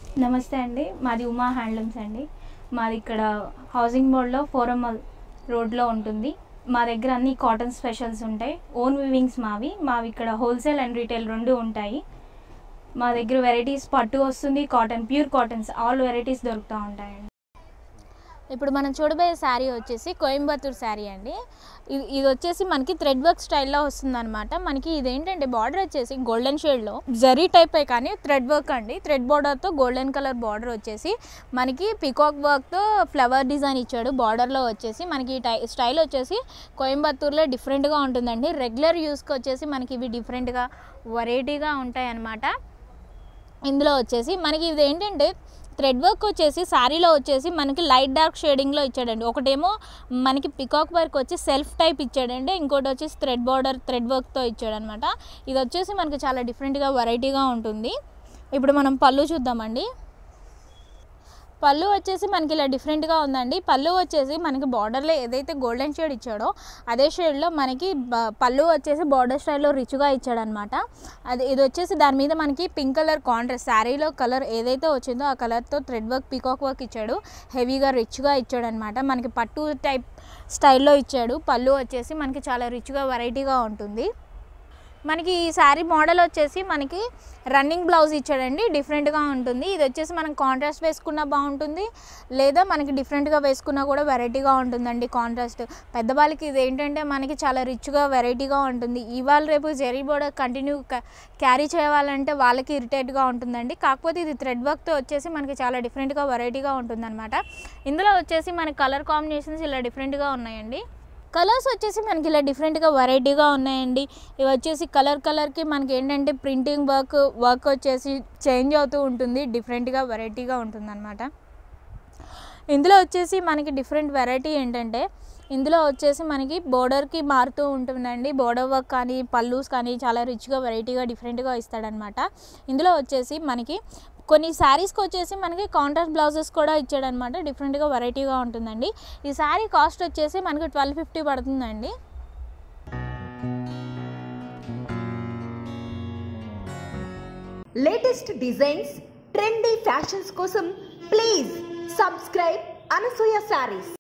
నమస్తే అండి మాది ఉమా హ్యాండ్లూమ్స్ అండి మాది ఇక్కడ హౌసింగ్ బోర్డ్లో ఫోరమల్ రోడ్లో ఉంటుంది మా దగ్గర అన్ని కాటన్ స్పెషల్స్ ఉంటాయి ఓన్ వివింగ్స్ మావి మావి ఇక్కడ హోల్సేల్ అండ్ రీటైల్ రెండు ఉంటాయి మా దగ్గర వెరైటీస్ పట్టు వస్తుంది cotton pure cottons all varieties దొరుకుతూ ఉంటాయండి ఇప్పుడు మనం చూడబోయే శారీ వచ్చేసి కోయంబత్తూర్ శారీ అండి ఇది ఇది వచ్చేసి మనకి థ్రెడ్ వర్క్ స్టైల్లో వస్తుందన్నమాట మనకి ఇదేంటంటే బార్డర్ వచ్చేసి గోల్డెన్ షేడ్లో జరీ టైప్ కానీ థ్రెడ్ వర్క్ అండి థ్రెడ్ బార్డర్తో గోల్డెన్ కలర్ బార్డర్ వచ్చేసి మనకి పికాక్ వర్క్తో ఫ్లవర్ డిజైన్ ఇచ్చాడు బార్డర్లో వచ్చేసి మనకి ఈ టై స్టైల్ వచ్చేసి కోయంబత్తూర్లో డిఫరెంట్గా ఉంటుందండి రెగ్యులర్ యూస్కి వచ్చేసి మనకి ఇవి డిఫరెంట్గా వెరైటీగా ఉంటాయి అన్నమాట ఇందులో వచ్చేసి మనకి ఇది ఏంటంటే థ్రెడ్ వర్క్ వచ్చేసి శారీలో వచ్చేసి మనకి లైట్ డార్క్ షేడింగ్లో ఇచ్చాడండి ఒకటేమో మనకి పికాక్ వర్క్ వచ్చి సెల్ఫ్ టైప్ ఇచ్చాడండి ఇంకోటి వచ్చేసి థ్రెడ్ బార్డర్ థ్రెడ్ వర్క్తో ఇచ్చాడనమాట ఇది వచ్చేసి మనకి చాలా డిఫరెంట్గా వెరైటీగా ఉంటుంది ఇప్పుడు మనం పళ్ళు చూద్దామండి పళ్ళు వచ్చేసి మనకి ఇలా డిఫరెంట్గా ఉందండి పళ్ళు వచ్చేసి మనకి బార్డర్లో ఏదైతే గోల్డెన్ షేడ్ ఇచ్చాడో అదే షేడ్లో మనకి బ- పళ్ళు వచ్చేసి బార్డర్ స్టైల్లో రిచ్గా ఇచ్చాడనమాట అది ఇది వచ్చేసి దాని మీద మనకి పింక్ కలర్ కాంట్రాస్ట్ శారీలో కలర్ ఏదైతే వచ్చిందో ఆ కలర్తో థ్రెడ్ వర్క్ పీకాక్ వర్క్ ఇచ్చాడు హెవీగా రిచ్గా ఇచ్చాడనమాట మనకి పట్టు టైప్ స్టైల్లో ఇచ్చాడు పళ్ళు వచ్చేసి మనకి చాలా రిచ్గా వెరైటీగా ఉంటుంది మనకి ఈ శారీ మోడల్ వచ్చేసి మనకి రన్నింగ్ బ్లౌజ్ ఇచ్చాడండి డిఫరెంట్గా ఉంటుంది ఇది వచ్చేసి మనం కాంట్రాస్ట్ వేసుకున్నా బాగుంటుంది లేదా మనకి డిఫరెంట్గా వేసుకున్నా కూడా వెరైటీగా ఉంటుందండి కాంట్రాస్ట్ పెద్దవాళ్ళకి ఇది ఏంటంటే మనకి చాలా రిచ్గా వెరైటీగా ఉంటుంది ఇవాళ రేపు జెరీ బోర్డర్ కంటిన్యూ క్యారీ చేయాలంటే వాళ్ళకి ఇరిటేట్గా ఉంటుందండి కాకపోతే ఇది థ్రెడ్ వర్క్తో వచ్చేసి మనకి చాలా డిఫరెంట్గా వెరైటీగా ఉంటుందన్నమాట ఇందులో వచ్చేసి మనకి కలర్ కాంబినేషన్స్ ఇలా డిఫరెంట్గా ఉన్నాయండి కలర్స్ వచ్చేసి మనకి ఇలా డిఫరెంట్గా వెరైటీగా ఉన్నాయండి ఇవి వచ్చేసి కలర్ కలర్కి మనకి ఏంటంటే ప్రింటింగ్ వర్క్ వర్క్ వచ్చేసి చేంజ్ అవుతూ ఉంటుంది డిఫరెంట్గా వెరైటీగా ఉంటుందన్నమాట ఇందులో వచ్చేసి మనకి డిఫరెంట్ వెరైటీ ఏంటంటే ఇందులో వచ్చేసి మనకి బోర్డర్కి మారుతూ ఉంటుందండి బోర్డర్ వర్క్ కానీ పల్లూస్ కానీ చాలా రిచ్గా వెరైటీగా డిఫరెంట్గా ఇస్తాడనమాట ఇందులో వచ్చేసి మనకి కొన్ని శారీస్కి వచ్చేసి మనకి కాంట్రాస్ట్ బ్లౌజెస్ కూడా ఇచ్చాడనమాట డిఫరెంట్గా వెరైటీగా ఉంటుందండి ఈ శారీ కాస్ట్ వచ్చేసి మనకి ట్వెల్వ్ ఫిఫ్టీ పడుతుందండి లేటెస్ట్ డిజైన్స్ ట్రెండీ ఫ్యాషన్స్ కోసం ప్లీజ్ సబ్స్క్రైబ్ అనసూయ శారీస్